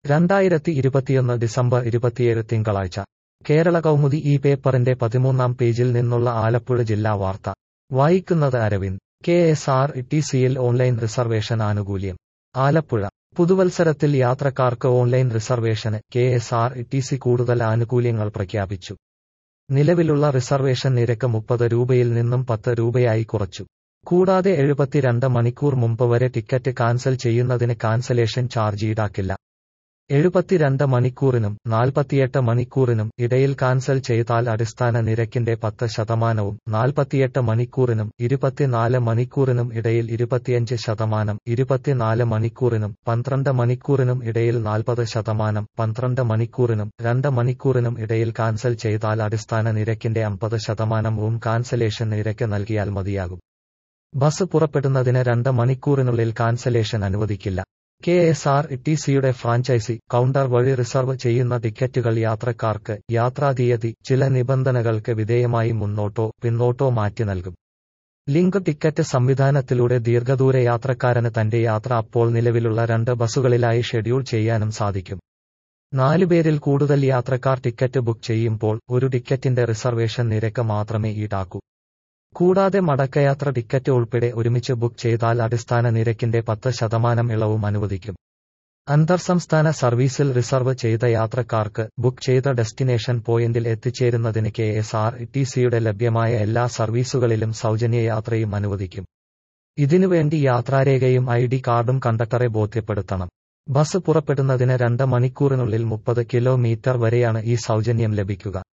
രണ്ടായിരത്തി ഇരുപത്തിയൊന്ന് ഡിസംബർ ഇരുപത്തിയേഴ് തിങ്കളാഴ്ച കേരള കൗമുദി ഈ പേപ്പറിന്റെ പതിമൂന്നാം പേജിൽ നിന്നുള്ള ആലപ്പുഴ ജില്ലാ വാർത്ത വായിക്കുന്നത് Aravind K S R T സിയിൽ ഓൺലൈൻ റിസർവേഷൻ ആനുകൂല്യം ആലപ്പുഴ പുതുവത്സരത്തിൽ യാത്രക്കാർക്ക് ഓൺലൈൻ റിസർവേഷന് K S R T C കൂടുതൽ ആനുകൂല്യങ്ങൾ പ്രഖ്യാപിച്ചു നിലവിലുള്ള റിസർവേഷൻ നിരക്ക് മുപ്പത് രൂപയിൽ നിന്നും പത്ത് രൂപയായി കുറച്ചു കൂടാതെ എഴുപത്തിരണ്ട് മണിക്കൂർ മുമ്പ് വരെ ടിക്കറ്റ് കാൻസൽ ചെയ്യുന്നതിന് കാൻസലേഷൻ ചാർജ് ഈടാക്കില്ല എഴുപത്തിരണ്ട് മണിക്കൂറിനും നാൽപ്പത്തിയെട്ട് മണിക്കൂറിനും ഇടയിൽ കാൻസൽ ചെയ്താൽ അടിസ്ഥാന നിരക്കിന്റെ പത്ത് ശതമാനവും നാൽപ്പത്തിയെട്ട് മണിക്കൂറിനും ഇരുപത്തിനാല് മണിക്കൂറിനും ഇടയിൽ ഇരുപത്തിയഞ്ച് ശതമാനം ഇരുപത്തിനാല് മണിക്കൂറിനും പന്ത്രണ്ട് മണിക്കൂറിനും ഇടയിൽ നാൽപ്പത് ശതമാനം പന്ത്രണ്ട് മണിക്കൂറിനും രണ്ട് മണിക്കൂറിനും ഇടയിൽ കാൻസൽ ചെയ്താൽ അടിസ്ഥാന നിരക്കിന്റെ അമ്പത് ശതമാനവും കാൻസലേഷൻ നിരക്ക് നൽകിയാൽ മതിയാകും ബസ് പുറപ്പെടുന്നതിന് രണ്ട് മണിക്കൂറിനുള്ളിൽ കാൻസലേഷൻ അനുവദിക്കില്ല കെ എസ് ആർ ടി സിയുടെ ഫ്രാഞ്ചൈസി കൗണ്ടർ വഴി റിസർവ് ചെയ്യുന്ന ടിക്കറ്റുകൾ യാത്രക്കാർക്ക് യാത്രാതീയതി ചില നിബന്ധനകൾക്ക് വിധേയമായി മുന്നോട്ടോ പിന്നോട്ടോ മാറ്റി നൽകും ലിങ്ക് ടിക്കറ്റ് സംവിധാനത്തിലൂടെ ദീർഘദൂര യാത്രക്കാരന് തന്റെ യാത്ര അപ്പോൾ നിലവിലുള്ള രണ്ട് ബസ്സുകളിലായി ഷെഡ്യൂൾ ചെയ്യാനും സാധിക്കും നാലുപേരിൽ കൂടുതൽ യാത്രക്കാർ ടിക്കറ്റ് ബുക്ക് ചെയ്യുമ്പോൾ ഒരു ടിക്കറ്റിന്റെ റിസർവേഷൻ നിരക്ക് മാത്രമേ ഈടാക്കൂ കൂടാതെ മടക്കയാത്ര ടിക്കറ്റ് ഉൾപ്പെടെ ഒരുമിച്ച് ബുക്ക് ചെയ്താൽ അടിസ്ഥാന നിരക്കിന്റെ പത്ത് ശതമാനം ഇളവും അനുവദിക്കും അന്തർ സംസ്ഥാന സർവീസിൽ റിസർവ് ചെയ്ത യാത്രക്കാർക്ക് ബുക്ക് ചെയ്ത ഡെസ്റ്റിനേഷൻ പോയിന്റിൽ എത്തിച്ചേരുന്നതിന് കെ എസ് ആർ ടി സിയുടെ ലഭ്യമായ എല്ലാ സർവീസുകളിലും സൗജന്യ യാത്രയും അനുവദിക്കും ഇതിനുവേണ്ടി യാത്രാരേഖയും ഐ ഡി കാർഡും കണ്ടക്ടറെ ബോധ്യപ്പെടുത്തണം ബസ് പുറപ്പെടുന്നതിന് രണ്ട് മണിക്കൂറിനുള്ളിൽ മുപ്പത് കിലോമീറ്റർ വരെയാണ് ഈ സൗജന്യം ലഭിക്കുക